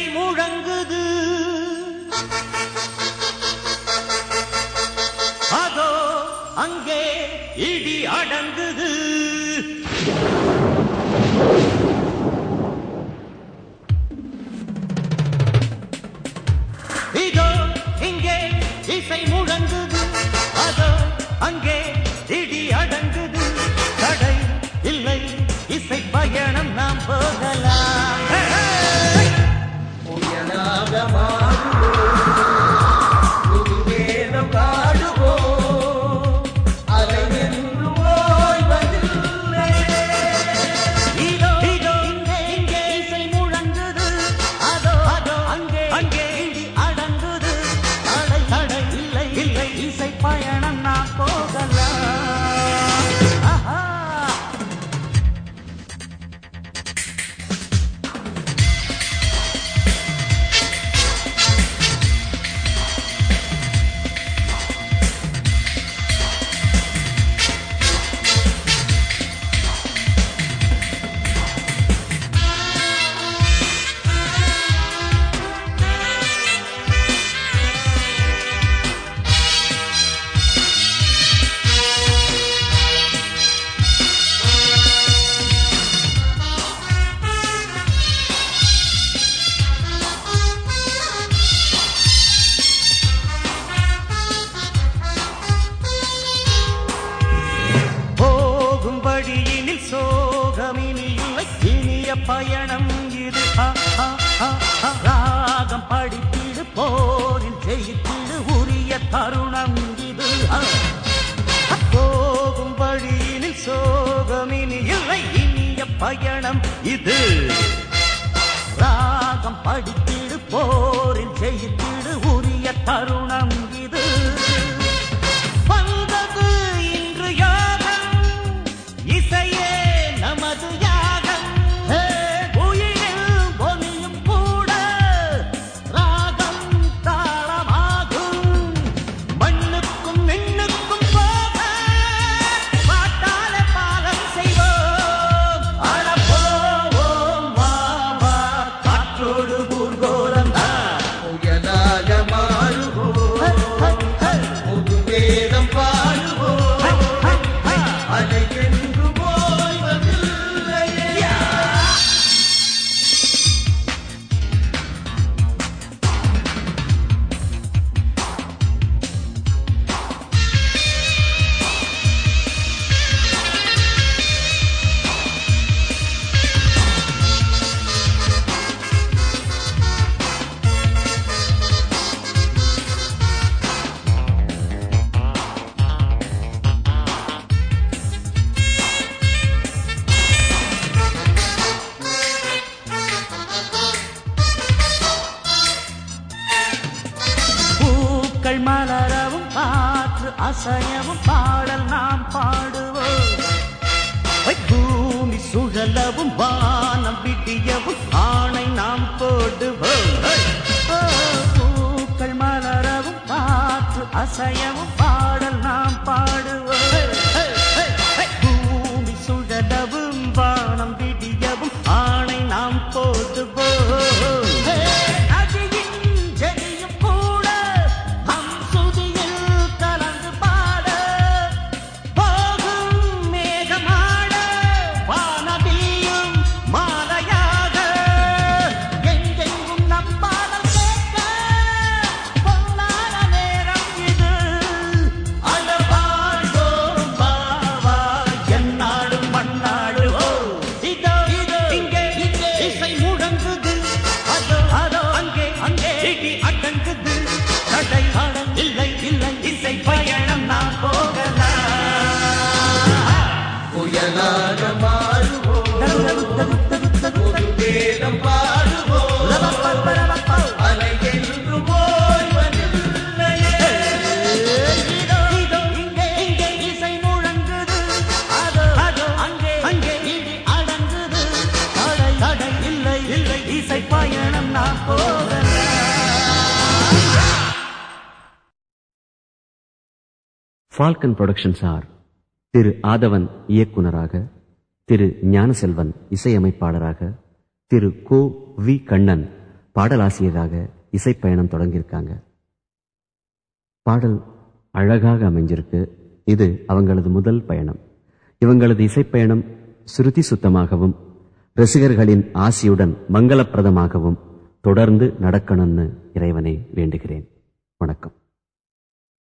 இசை முழங்குது அதோ அங்கே இடி அடங்குது இதோ இங்கே இசை முழங்குது அதோ அங்கே இடி அடங்குது தடை இல்லை இசை பயணம் நாம் போகலாம் ஹே, ஹே! புயலாக மாறுவோம் புது வேதம் பாடுவோம் அதை என்று ஓய்வதில்லை இதோ இதோ இங்கே இங்கே இசை முழங்குது அதோ அதோ அங்கே அங்கே இடி அடங்குது தடை தடை இல்லை இல்லை இசை பயணம் நாம் போகலாம் ஆஹா போகும் வழியினில் சோகமினி இல்லை இனிய பயணம் இது ஆ, ஆ, ஆ, ஆ. ராகம் படித்திடு போரில் ஜெயித்திடு உரிய தருணம் இது ஆ. போகும் வழியினில் சோகமினி இல்லை இனிய பயணம் இது ராகம் படித்திடு போரில் ஜெயித்திடு உரிய தருணம் இது வந்தது இன்று யாகம் இசையே நமது யாகம் ஹே, உயிரில் ஒலியும் கூட ராகம் தாளமாகும் மண்ணுக்கும் மின்னுக்கும் போக பாட்டால பாலம் செய்வோம் அட போவோம் வா வா காற்றோடு ஊர்கோலம் தான் புயலாக மாறுவோம் புது வேதம் பாடுவோம் அதை என்று ஓய்வதில்லையே பூக்கள் மலரவும் காற்று அசையவும் பாடல் நாம் பாடுவோம் ஐ, பூமி சுழலவும் வானம் விடியவும் ஆணை நாம் போடுவோம் ஐ, ஓ, பூக்கள் மலரவும் காற்று அசையவும் பாடல் நாம் பாடுவோம் ஐ, ஐ, ஐ, பூமி சுழலவும் வானம் விடியவும் ஆணை நாம் போடுவோம் ஹே, நதியின் ஜெனியும் கூட நம் சுதியில் கலந்து பாட போகும் மேகமாட வானவியும் மாலையாக எங்கெங்கும் நம் பாடல் கேட்க பொன்னான நேரம் இது அட வாழ்வோம் வா வா எந்நாடும் மண்ணாடு ஓ இதோ இதோ இங்கே இங்கே இசை முழங்குது அதோ அதோ அங்கே அங்கே இடி அடங்குது தடை தடம் இல்லை இல்லை இசை பயணம் நாம் போகலாம் புயலாக மாறுவோம் புது வேதம் பாடுவோம் அதை என்று ஓய்வதில்லையே இதோ இதோ இங்கே இங்கே இசை முழங்குது அதோ அதோ அங்கே அங்கே இடி அடங்குது தடை தடை இல்லை இல்லை இசை பயணம் நாம் போகலாம் ஃபால்கன் புரொடக்ஷன்ஸார் திரு ஆதவன் இயக்குனராக திரு ஞானசெல்வன் இசையமைப்பாளராக திரு கோ வி கண்ணன் பாடலாசிரியராக இசைப்பயணம் தொடங்கியிருக்காங்க பாடல் அழகாக அமைஞ்சிருக்கு இது அவங்களது முதல் பயணம் இவங்களது இசைப்பயணம் சுருதி சுத்தமாகவும் ரசிகர்களின் ஆசியுடன் மங்களப்பிரதமாகவும் தொடர்ந்து நடக்கணும்னு இறைவனை வேண்டுகிறேன்